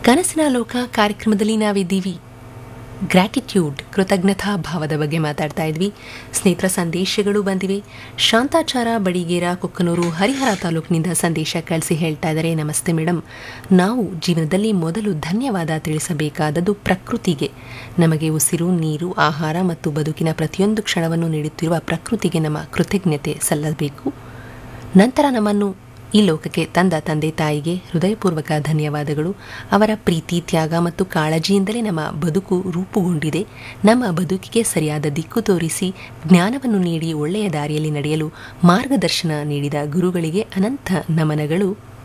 ಕನಸಿನ ಲೋಕ ಕಾರ್ಯಕ್ರಮದಲ್ಲಿ ನಾವಿದ್ದೀವಿ ಗ್ರ್ಯಾಟಿಟ್ಯೂಡ್ ಕೃತಜ್ಞತಾ ಭಾವದ ಬಗ್ಗೆ ಮಾತಾಡ್ತಾ ಇದ್ವಿ ಸ್ನೇಹಿತರ ಸಂದೇಶಗಳು ಬಂದಿವೆ ಶಾಂತಾಚಾರ ಬಡಿಗೇರ ಕೊಕ್ಕನೂರು ಹರಿಹರ ತಾಲೂಕಿನಿಂದ ಸಂದೇಶ ಕಳಿಸಿ ಹೇಳ್ತಾ ಇದ್ದಾರೆ ನಮಸ್ತೆ ಮೇಡಮ್ ನಾವು ಜೀವನದಲ್ಲಿ ಮೊದಲು ಧನ್ಯವಾದ ತಿಳಿಸಬೇಕಾದದ್ದು ಪ್ರಕೃತಿಗೆ ನಮಗೆ ಉಸಿರು ನೀರು ಆಹಾರ ಮತ್ತು ಬದುಕಿನ ಪ್ರತಿಯೊಂದು ಕ್ಷಣವನ್ನು ನೀಡುತ್ತಿರುವ ಪ್ರಕೃತಿಗೆ ನಮ್ಮ ಕೃತಜ್ಞತೆ ಸಲ್ಲಬೇಕು ನಂತರ ನಮ್ಮನ್ನು ಈ ಲೋಕಕ್ಕೆ ತಂದ ತಂದೆ ತಾಯಿಗೆ ಹೃದಯಪೂರ್ವಕ ಧನ್ಯವಾದಗಳು ಅವರ ಪ್ರೀತಿ ತ್ಯಾಗ ಮತ್ತು ಕಾಳಜಿಯಿಂದಲೇ ನಮ್ಮ ಬದುಕು ರೂಪುಗೊಂಡಿದೆ ನಮ್ಮ ಬದುಕಿಗೆ ಸರಿಯಾದ ದಿಕ್ಕು ತೋರಿಸಿ ಜ್ಞಾನವನ್ನು ನೀಡಿ ಒಳ್ಳೆಯ ದಾರಿಯಲ್ಲಿ ನಡೆಯಲು ಮಾರ್ಗದರ್ಶನ ನೀಡಿದ ಗುರುಗಳಿಗೆ ಅನಂತ ನಮನಗಳು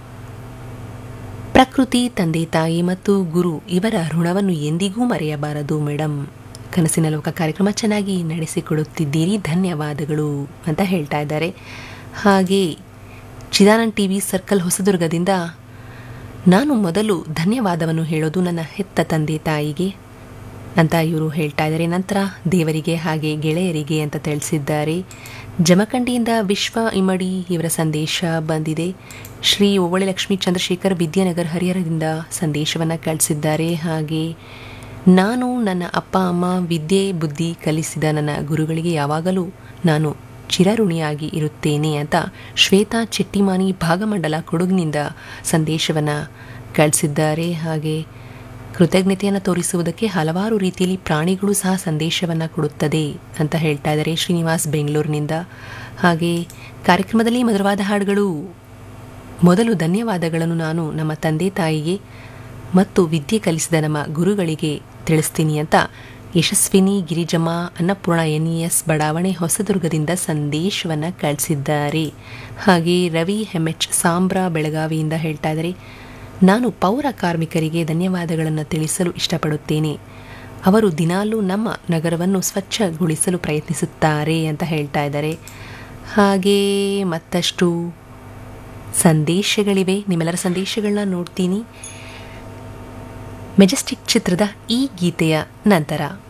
ಪ್ರಕೃತಿ ತಂದೆ ತಾಯಿ ಮತ್ತು ಗುರು ಇವರ ಋಣವನ್ನು ಎಂದಿಗೂ ಮರೆಯಬಾರದು ಮೇಡಮ್ ಕನಸಿನ ಲೋಕ ಕಾರ್ಯಕ್ರಮ ಚೆನ್ನಾಗಿ ನಡೆಸಿಕೊಡುತ್ತಿದ್ದೀರಿ ಧನ್ಯವಾದಗಳು ಅಂತ ಹೇಳ್ತಾ ಇದ್ದಾರೆ ಹಾಗೆ ಚಿದಾನಂದ್ ಟಿ ವಿ ಸರ್ಕಲ್ ಹೊಸದುರ್ಗದಿಂದ ನಾನು ಮೊದಲು ಧನ್ಯವಾದವನ್ನು ಹೇಳೋದು ನನ್ನ ಹೆತ್ತ ತಂದೆ ತಾಯಿಗೆ ಅಂತ ಇವರು ಹೇಳ್ತಾ ಇದ್ದಾರೆ ನಂತರ ದೇವರಿಗೆ ಹಾಗೆ ಗೆಳೆಯರಿಗೆ ಅಂತ ತಿಳಿಸಿದ್ದಾರೆ ಜಮಖಂಡಿಯಿಂದ ವಿಶ್ವ ಇಮಡಿ ಇವರ ಸಂದೇಶ ಬಂದಿದೆ ಶ್ರೀ ಓವಳಿ ಲಕ್ಷ್ಮೀ ಚಂದ್ರಶೇಖರ್ ವಿದ್ಯಾನಗರ್ ಹರಿಹರದಿಂದ ಸಂದೇಶವನ್ನು ಕಳಿಸಿದ್ದಾರೆ ಹಾಗೆ ನಾನು ನನ್ನ ಅಪ್ಪ ಅಮ್ಮ ವಿದ್ಯೆ ಬುದ್ಧಿ ಕಲಿಸಿದ ನನ್ನ ಗುರುಗಳಿಗೆ ಯಾವಾಗಲೂ ನಾನು ಚಿರಋಣಿಯಾಗಿ ಇರುತ್ತೇನೆ ಅಂತ ಶ್ವೇತಾ ಚಿಟ್ಟಿಮಾನಿ ಭಾಗಮಂಡಲ ಕೊಡಗಿನಿಂದ ಸಂದೇಶವನ್ನು ಕಳಿಸಿದ್ದಾರೆ ಹಾಗೆ ಕೃತಜ್ಞತೆಯನ್ನು ತೋರಿಸುವುದಕ್ಕೆ ಹಲವಾರು ರೀತಿಯಲ್ಲಿ ಪ್ರಾಣಿಗಳು ಸಹ ಸಂದೇಶವನ್ನು ಕೊಡುತ್ತದೆ ಅಂತ ಹೇಳ್ತಾ ಇದ್ದಾರೆ ಶ್ರೀನಿವಾಸ್ ಬೆಂಗಳೂರಿನಿಂದ ಹಾಗೆ ಕಾರ್ಯಕ್ರಮದಲ್ಲಿ ಮಧುರವಾದ ಹಾಡುಗಳು ಮೊದಲು ಧನ್ಯವಾದಗಳನ್ನು ನಾನು ನಮ್ಮ ತಂದೆ ತಾಯಿಗೆ ಮತ್ತು ವಿದ್ಯೆ ಕಲಿಸಿದ ನಮ್ಮ ಗುರುಗಳಿಗೆ ತಿಳಿಸ್ತೀನಿ ಅಂತ ಯಶಸ್ವಿನಿ ಗಿರಿಜಮ್ಮ ಅನ್ನಪೂರ್ಣ ಎನ್ ಎಸ್ ಬಡಾವಣೆ ಹೊಸದುರ್ಗದಿಂದ ಸಂದೇಶವನ್ನು ಕಳಿಸಿದ್ದಾರೆ ಹಾಗೆ ರವಿ ಹೆಮ್ಎಚ್ ಸಾಂಬ್ರಾ ಬೆಳಗಾವಿಯಿಂದ ಹೇಳ್ತಾ ಇದ್ದಾರೆ ನಾನು ಪೌರ ಕಾರ್ಮಿಕರಿಗೆ ಧನ್ಯವಾದಗಳನ್ನು ತಿಳಿಸಲು ಇಷ್ಟಪಡುತ್ತೇನೆ ಅವರು ದಿನಾಲೂ ನಮ್ಮ ನಗರವನ್ನು ಸ್ವಚ್ಛಗೊಳಿಸಲು ಪ್ರಯತ್ನಿಸುತ್ತಾರೆ ಅಂತ ಹೇಳ್ತಾ ಇದ್ದಾರೆ ಹಾಗೆ ಮತ್ತಷ್ಟು ಸಂದೇಶಗಳಿವೆ ನಿಮ್ಮೆಲ್ಲರ ಸಂದೇಶಗಳನ್ನ ನೋಡ್ತೀನಿ ಮೆಜೆಸ್ಟಿಕ್ ಚಿತ್ರದ ಈ ಗೀತೆಯ ನಂತರ